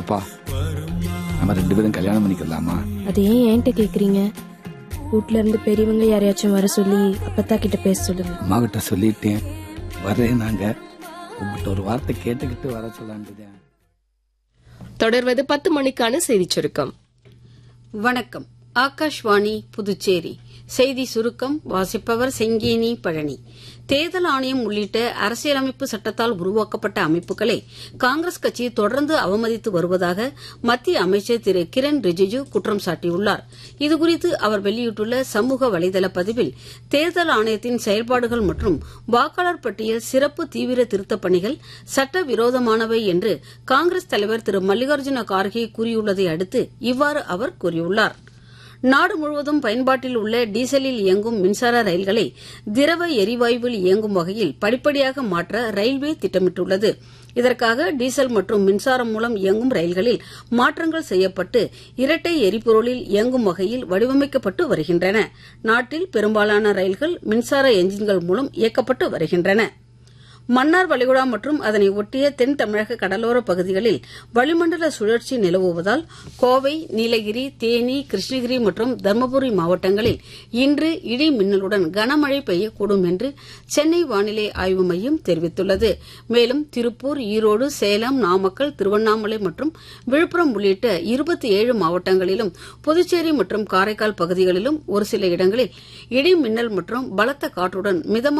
வாப்பா நம்ம ரெண்டு பேரும் கல்யாணம் பண்ணிக்கலாமா அது ஏன் என்கிட்ட கேக்குறீங்க வீட்ல இருந்து பெரியவங்க யாரையாச்சும் வர சொல்லி அப்பத்தா கிட்ட பேச சொல்லுங்க அம்மா கிட்ட சொல்லிட்டேன் வரேன் நாங்க உங்ககிட்ட ஒரு வார்த்தை கேட்டுக்கிட்டு வர சொல்லான்ட்டுதான் தொடர்வது பத்து மணிக்கான செய்திச் சுருக்கம் வணக்கம் ஆகாஷ்வாணி புதுச்சேரி செய்தி சுருக்கம் வாசிப்பவர் செங்கேனி பழனி தேர்தல் ஆணையம் உள்ளிட்ட அரசியலமைப்பு சட்டத்தால் உருவாக்கப்பட்ட அமைப்புகளை காங்கிரஸ் கட்சி தொடர்ந்து அவமதித்து வருவதாக மத்திய அமைச்சர் திரு கிரண் ரிஜிஜு குற்றம் சாட்டியுள்ளார் இதுகுறித்து அவர் வெளியிட்டுள்ள சமூக வலைதள பதிவில் தேர்தல் ஆணையத்தின் செயல்பாடுகள் மற்றும் வாக்காளர் பட்டியல் சிறப்பு தீவிர திருத்தப் பணிகள் சட்டவிரோதமானவை என்று காங்கிரஸ் தலைவர் திரு மல்லிகார்ஜுன கார்கே கூறியுள்ளதை அடுத்து இவ்வாறு அவர் கூறியுள்ளார் நாடு முழுவதும் பயன்பாட்டில் உள்ள டீசலில் இயங்கும் மின்சார ரயில்களை திரவ எரிவாயுவில் இயங்கும் வகையில் படிப்படியாக மாற்ற ரயில்வே திட்டமிட்டுள்ளது இதற்காக டீசல் மற்றும் மின்சாரம் மூலம் இயங்கும் ரயில்களில் மாற்றங்கள் செய்யப்பட்டு இரட்டை எரிபொருளில் இயங்கும் வகையில் வடிவமைக்கப்பட்டு வருகின்றன நாட்டில் பெரும்பாலான ரயில்கள் மின்சார எஞ்சின்கள் மூலம் இயக்கப்பட்டு வருகின்றன மன்னார் வளைகுடா மற்றும் அதனை ஒட்டிய தென் தமிழக கடலோர பகுதிகளில் வளிமண்டல சுழற்சி நிலவுவதால் கோவை நீலகிரி தேனி கிருஷ்ணகிரி மற்றும் தருமபுரி மாவட்டங்களில் இன்று இடி மின்னலுடன் கனமழை பெய்யக்கூடும் என்று சென்னை வானிலை ஆய்வு மையம் தெரிவித்துள்ளது மேலும் திருப்பூர் ஈரோடு சேலம் நாமக்கல் திருவண்ணாமலை மற்றும் விழுப்புரம் உள்ளிட்ட இருபத்தி ஏழு மாவட்டங்களிலும் புதுச்சேரி மற்றும் காரைக்கால் பகுதிகளிலும் ஒரு சில இடங்களில் இடி மின்னல் மற்றும் பலத்த காற்றுடன் மிதமான